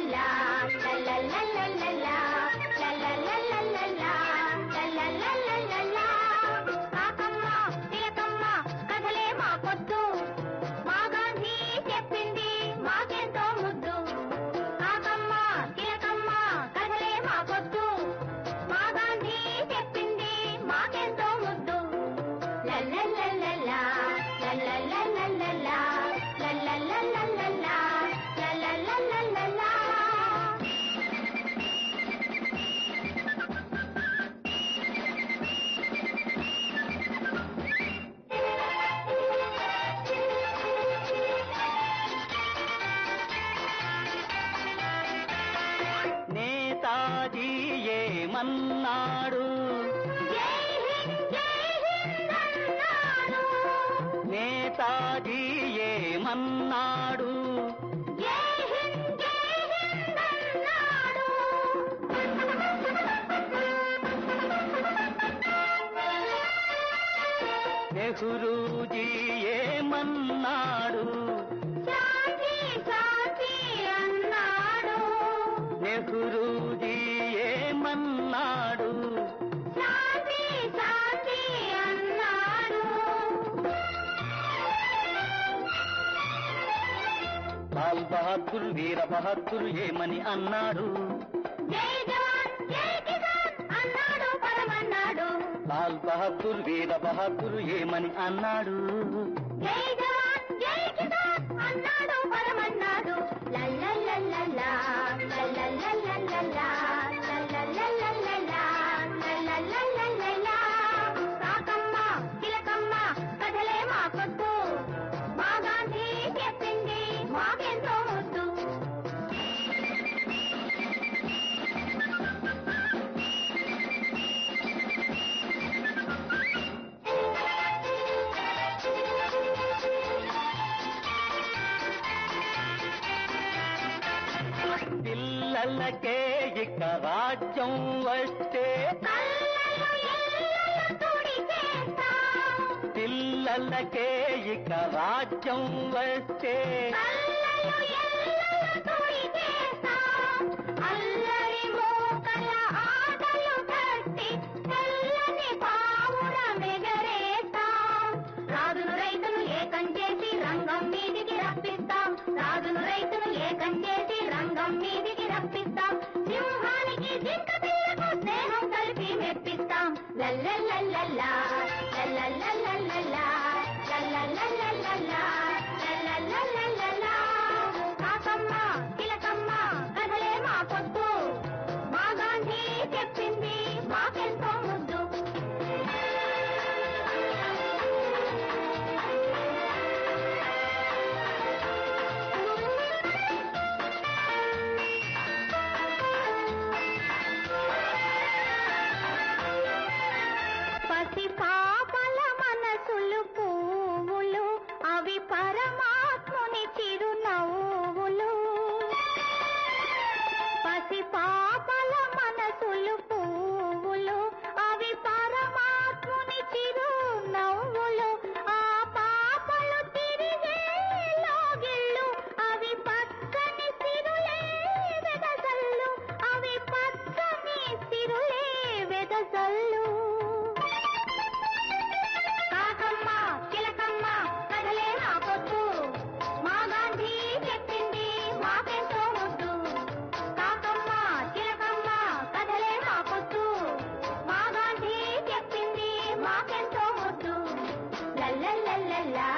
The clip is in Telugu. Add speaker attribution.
Speaker 1: లల్లల్లల్లలా, లల్లల్లల్లలా, లల్లల్లల్లలా, లల్లల్లల్లలా. కాకమ్మ, చిలకమ్మ, కథలే మా పొద్దు. మా గాంధీ చెప్పింది మాకెంతో ముద్దు. కాకమ్మ, చిలకమ్మ, కథలే మా పొద్దు. మా గాంధీ చెప్పింది మాకెంతో ముద్దు. లల్లల్లల్లలా, లల్లల్లల్లలా, లల్లల్లల్లలా, లల్లల్లల్లలా.
Speaker 2: నేతాజీ ఏమన్నాడు
Speaker 1: జై హింద్, జై హింద్ అన్నాడు.
Speaker 2: నేతాజీ ఏమన్నాడు
Speaker 1: జై హింద్, జై హింద్ అన్నాడు.
Speaker 2: నెహ్రూజీ ఏమన్నాడు
Speaker 1: శాంతి, శాంతి అన్నాడు.
Speaker 2: నెహ్రూజీ ఏమన్నాడు
Speaker 1: శాంతి, శాంతి అన్నాడు.
Speaker 2: లాల్ బహదూర్ వీర బహదూర్ ఏమని అన్నాడు
Speaker 1: జై జవాన్, జై కిసాన్ అన్నాడు పరమన్నాడు.
Speaker 2: లాల్ బహదూర్ వీర బహదూర్ ఏమని అన్నాడు
Speaker 1: జై జవాన్, జై కిసాన్ అన్నాడు పరమన్నాడు. లల్లల్లల్లలా, లల్లల్లల్లలా, లల్లల్లల్లలా, లల్లల్లల్లలా. కాకమ్మ, చిలకమ్మ, కథలే మా కొద్దు. మా గాంధీ చెప్పింది మాకెంతో ముద్దు.
Speaker 2: పిల్లలకే ఇక రాజ్యం వస్తే
Speaker 1: కళ్ళలో ఎల్లల తుడి చేస్తాం.
Speaker 2: పిల్లలకే ఇక రాజ్యం వస్తే
Speaker 1: కళ్ళలో ఎల్లల తుడి చేస్తాం. అల్లరి మూకల ఆటలు కట్టి తెల్లని పావుర మెగరేస్తాం. రాజును రైతును ఏకం చేసి రంగం మీదికి రప్పిస్తాం రాజును రైతును ఏకం చేసి రంగం మీదికి రప్పిస్తాం సింహానికి జింక పిల్లకు స్నేహం కలిపి మెప్పిస్తాం లల్లల్లల్లల్లా లల్లల్లల్లల్లా లల్లల్లల్లల్లా లల్లల్లల్లల్లా కాకమ్మ తిలకమ్మ కథలే మా పొద్దు మా గాంధీ చెప్పింది మాకెంతో ముద్దు పసి పాపల మనసులు పువ్వులు అవి పరమాత్ముని చిరునవ్వులు పసి పాపల మనసులు పువ్వులు అవి పరమాత్ముని చిరునవ్వులు ఆ పాపలు తిరిగే లోగిళ్ళు అవి పక్కని సిరులే వెదజల్లు అవి పక్కని సిరులే వెదజల్లు కాకమ్మ చిలకమ్మ కథలే నా పొద్దు మా గాంధీ చెప్పింది మాకెంతో ముద్దు కాకమ్మ చిలకమ్మ కథలే నా పొద్దు మా గాంధీ చెప్పింది మాకెంతో ముద్దు లల్లల్లల్లల్లా